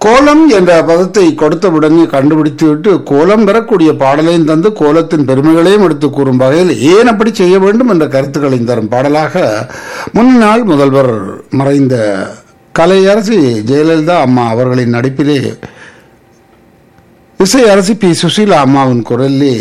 கோலம் என்ற பதத்தை கொடுத்தவுடனே கண்டுபிடித்து விட்டு கோலம் பெறக்கூடிய பாடலையும் தந்து கோலத்தின் பெருமைகளையும் எடுத்து கூறும் வகையில் ஏன் அப்படி செய்ய வேண்டும் என்ற கருத்துக்களையும் தரும் பாடலாக முன்னாள் முதல்வர் மறைந்த கலையரசி ஜெயலலிதா அம்மா அவர்களின் நடிப்பிலே இசை அரசி பி சுசீலா அம்மாவின் குரலிலே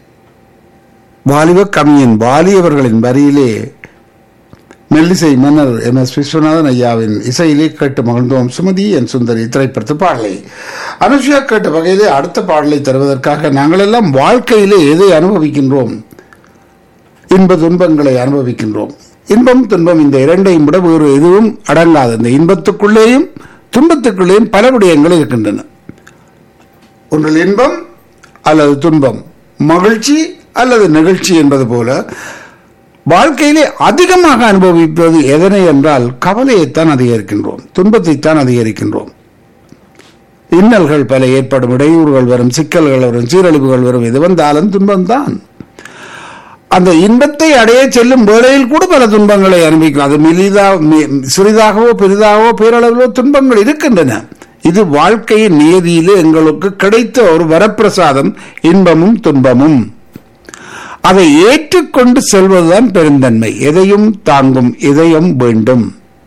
வாலிப கவிஞன் வாலி அவர்களின் வரியிலே மெல்லிசை மன்னர் எம் எஸ் விஸ்வநாதன் ஐயாவின் இசையிலே கேட்டு மகிழ்ந்தோம் சுமதி என் சுந்தரி திரைப்படத்து பாடலை அனுஷா கேட்ட வகையிலே அடுத்த பாடலை தருவதற்காக நாங்கள் எல்லாம் வாழ்க்கையிலே எதை அனுபவிக்கின்றோம் இன்ப துன்பங்களை அனுபவிக்கின்றோம் இன்பம் துன்பம் இந்த இரண்டையும் விட வேறு எதுவும் அடங்காது இந்த இன்பத்துக்குள்ளேயும் துன்பத்துக்குள்ளேயும் பல விடயங்கள் இருக்கின்றன ஒன்றில் இன்பம் அல்லது துன்பம் மகிழ்ச்சி அல்லது நிகழ்ச்சி என்பது போல வாழ்க்கையிலே அதிகமாக அனுபவிப்பது எதனை என்றால் கவலையைத்தான் அதிகரிக்கின்றோம் துன்பத்தைத்தான் அதிகரிக்கின்றோம் இன்னல்கள் பல ஏற்படும் இடையூறுகள் வரும் சிக்கல்கள் வரும் சீரழிவுகள் வரும் இது வந்தாலும் துன்பம்தான் அந்த இன்பத்தை அடைய செல்லும் வேளையில் கூட பல துன்பங்களை அனுபவிக்கும் அது மெலிதா மி- சிறிதாகவோ பெரிதாகவோ பேரளவிலோ துன்பங்கள் இருக்கின்றன இது வாழ்க்கையின் நியதியிலே எங்களுக்கு கிடைத்த ஒரு வரப்பிரசாதம் இன்பமும் துன்பமும் அதை ஏற்றுக்கொண்டு செல்வதுதான் பெருந்தன்மை எதையும் தாங்கும் இதயம் வேண்டும்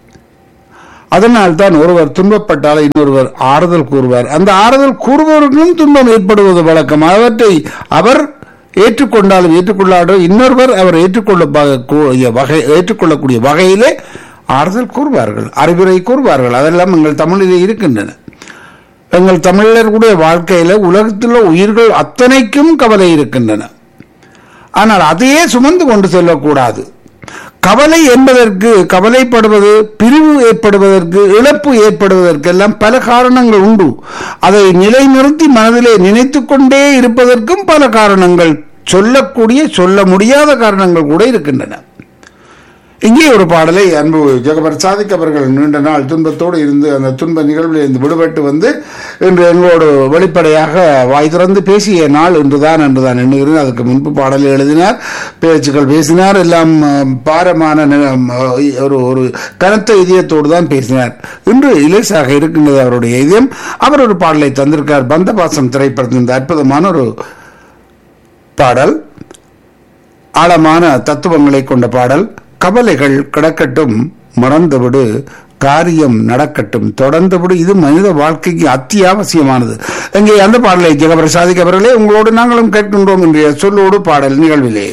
அதனால் தான் ஒருவர் துன்பப்பட்டால் இன்னொருவர் ஆறுதல் கூறுவார் அந்த ஆறுதல் கூறுபவர்களும் துன்பம் ஏற்படுவது வழக்கம் அவற்றை அவர் ஏற்றுக்கொண்டாலும் ஏற்றுக்கொள்ளாடும் இன்னொருவர் அவர் ஏற்றுக்கொள்ள ப- கூ- வகை ஏற்றுக்கொள்ளக்கூடிய வகையிலே ஆறுதல் கூறுவார்கள் அறிவுரை கூறுவார்கள் அதெல்லாம் எங்கள் தமிழிலே இருக்கின்றன எங்கள் தமிழர்களுடைய வாழ்க்கையில உலகத்தில் உயிர்கள் அத்தனைக்கும் கவலை இருக்கின்றன ஆனால் அதையே சுமந்து கொண்டு செல்லக்கூடாது கவலை என்பதற்கு கவலைப்படுவது பிரிவு ஏற்படுவதற்கு இழப்பு ஏற்படுவதற்கெல்லாம் பல காரணங்கள் உண்டு அதை நிலைநிறுத்தி மனதிலே நினைத்துக் கொண்டே இருப்பதற்கும் பல காரணங்கள் சொல்லக்கூடிய சொல்ல முடியாத காரணங்கள் கூட இருக்கின்றன இங்கே ஒரு பாடலை அன்பு ஜெகபர் சாதிக் அவர்கள் நீண்ட நாள் துன்பத்தோடு இருந்து அந்த துன்ப நிகழ்வில் இருந்து விடுபட்டு வந்து இன்று எங்களோடு வெளிப்படையாக வாய் திறந்து பேசிய நாள் இன்றுதான் என்றுதான் எண்ணுகிறேன் அதுக்கு முன்பு பாடலை எழுதினார் பேச்சுக்கள் பேசினார் எல்லாம் அஹ், பாரமான நி- அஹ், ஒரு ஒரு கனத்த இதயத்தோடு தான் பேசினார் இன்று இலேசாக இருக்கின்றது அவருடைய இதயம் அவர் ஒரு பாடலை தந்திருக்கார் பந்தபாசம் திரைப்படத்தின் இந்த அற்புதமான ஒரு பாடல் ஆழமான தத்துவங்களை கொண்ட பாடல் கவலைகள் கிடக்கட்டும் மறந்துவிடு காரியம் நடக்கட்டும் தொடர்ந்துவிடு இது மனித வாழ்க்கைக்கு அத்தியாவசியமானது இங்கே அந்த பாடலை ஜெகபிரசாதிக் அவர்களே உங்களோடு நாங்களும் கேட்கின்றோம் என்ற சொல்லோடு பாடல் நிகழ்விலே